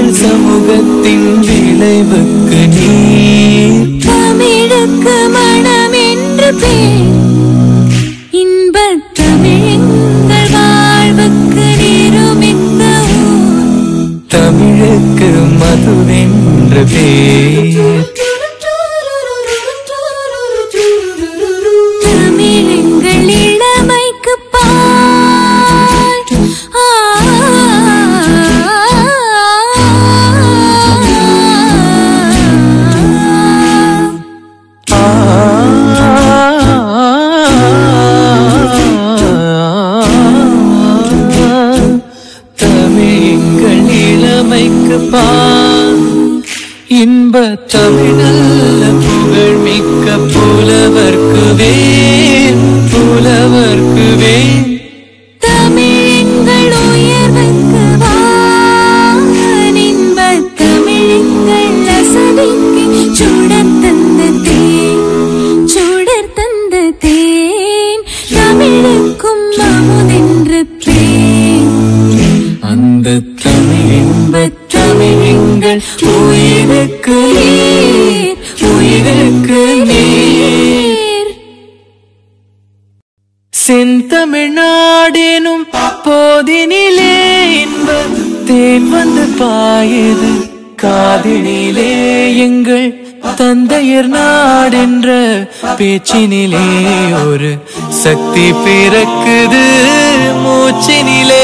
சமூகத்தின் விளைவுக்கு நீர் தமிழுக்கு மனம் என்று பேர் இன்பத் தமிழெங்கள் வாழ்வுக்கு நிருமித்த ஊர் தமிழுக்கு மதுவென்று பேர் தமிழெங்கள் இளமைக்கு பால் ஆ தமிழ்கள் இளமைக்கு பான் இன்ப தமிழல்ல புகழ் மிக்க புலவர்க்கு வேல் புலவர்க்கு வேல் தமிழெங்கள் உயர்வுக்கு வான் இன்பத் தமிழெங்கள் அசதிக்கு சுடர் தந்த தேன் சுடர் தந்த தேன் தமிழுக்கும் அமுதென்று பேன் அந்த தமிழ் இன்பத் தமிழங்கள் உயிருக்கு நீர் உயிருக்கு நீர் செந்தமிழ்நாடெனும் போதினிலே இன்ப தேன் வந்து பாயுது காதினிலே எங்கள் தந்தையர் நாடென்ற பேச்சினிலே ஒரு சக்தி பிறக்குது மூச்சினிலே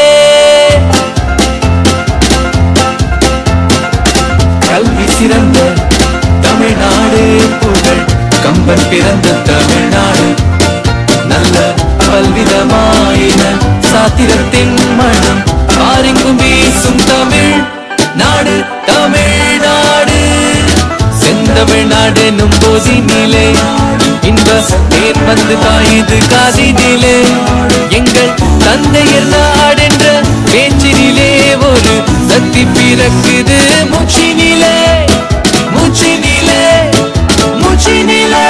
கல்வி சிறந்த தமிழ்நாடு புகழ் கம்பன் பிறந்த தமிழ்நாடு நல்ல பல்விதமாயின சாத்திரத்தின் மனம் பாரெங்கும் வீசும் தமிழ் நாடு தமிழ்நாடு செந்தமிழ்நாடு எனும் போதினிலே இன்ப தேர் வந்து காயுது காதினிலே எங்கள் தந்தையர் நாடென்ற பேச்சினிலே ஒரு சக்தி பிறக்குது மூச்சினிலே மூச்சினிலே மூச்சினிலே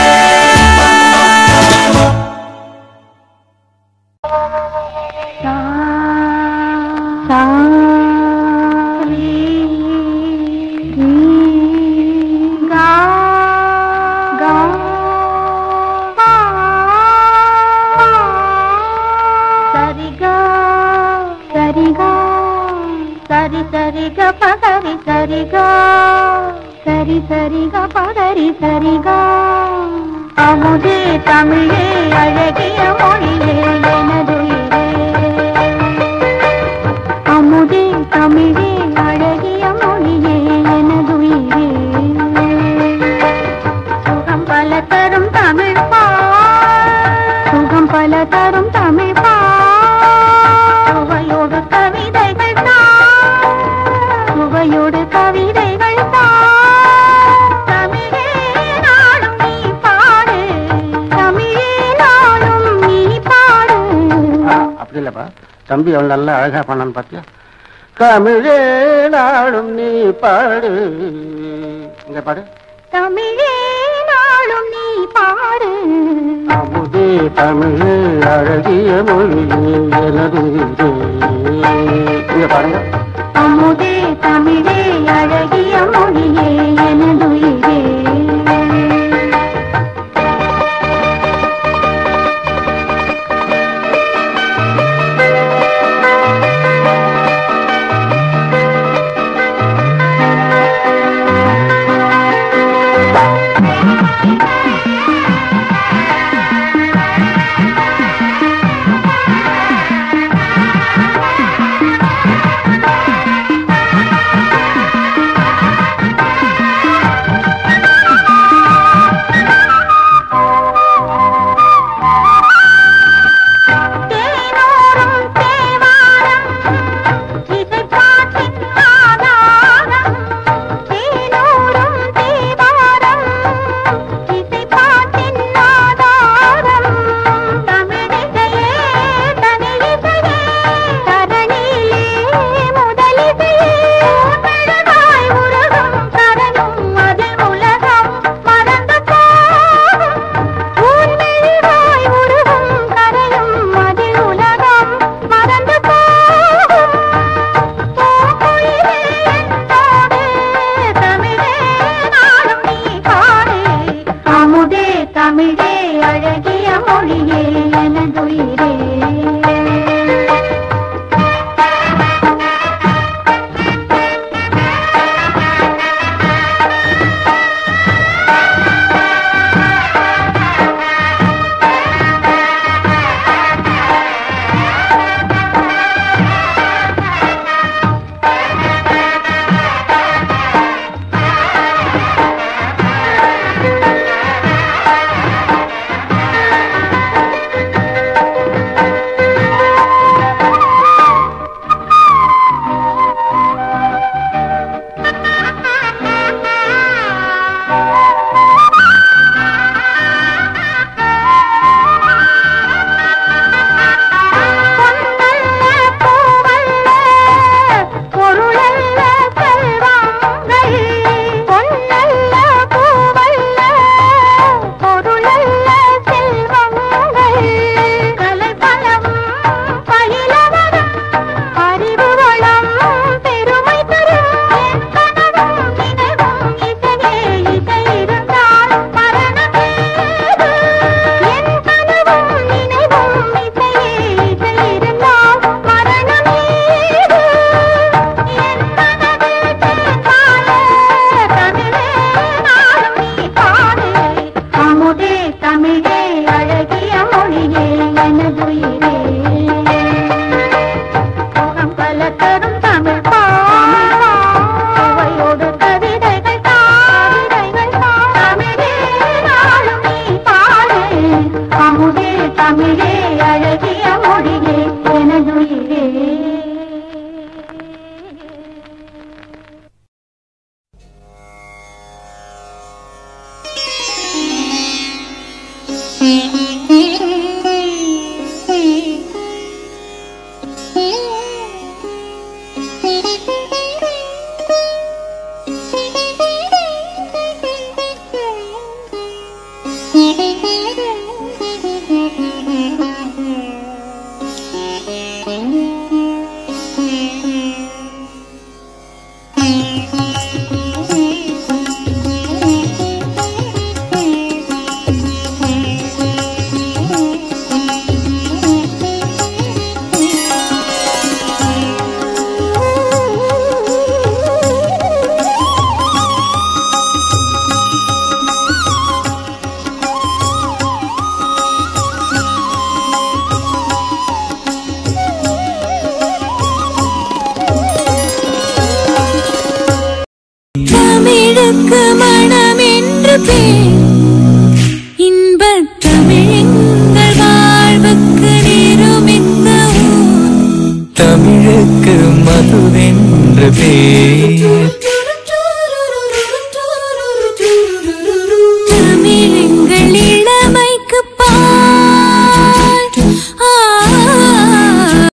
సరి సరిగా పదరి సరిగా సరి సరిగా పదరి సరిగా அமுதே தமிழே அழகிய மொழியே எனதுயிரே அமுதே தமிழே அழகிய மொழியே எனதுயிரே சுகம் பல தரும் தமிழ் பா சுகம் பல தரும் தமிழ் பா சுவையோடு கவிதைகள் தான் சுவையோடு கவிதைகள் தான் தமிழே நாளும் நீ பாடு தமிழே நாளும் நீ பாடு அப்படி இல்லப்பா தம்பி அவன் நல்லா அழகா பண்ணான்னு பாத்தியா தமிழே நாடும் நீ பாடு இங்க பாடு தமிழே நாளும் நீ பாடு அமுதே தமிழே அழகிய மொழியே எனது இதே. இங்க பாருங்க அமுதே தமிழே அழகிய மொழியே எனதுயிரே மதுவென்று பேர்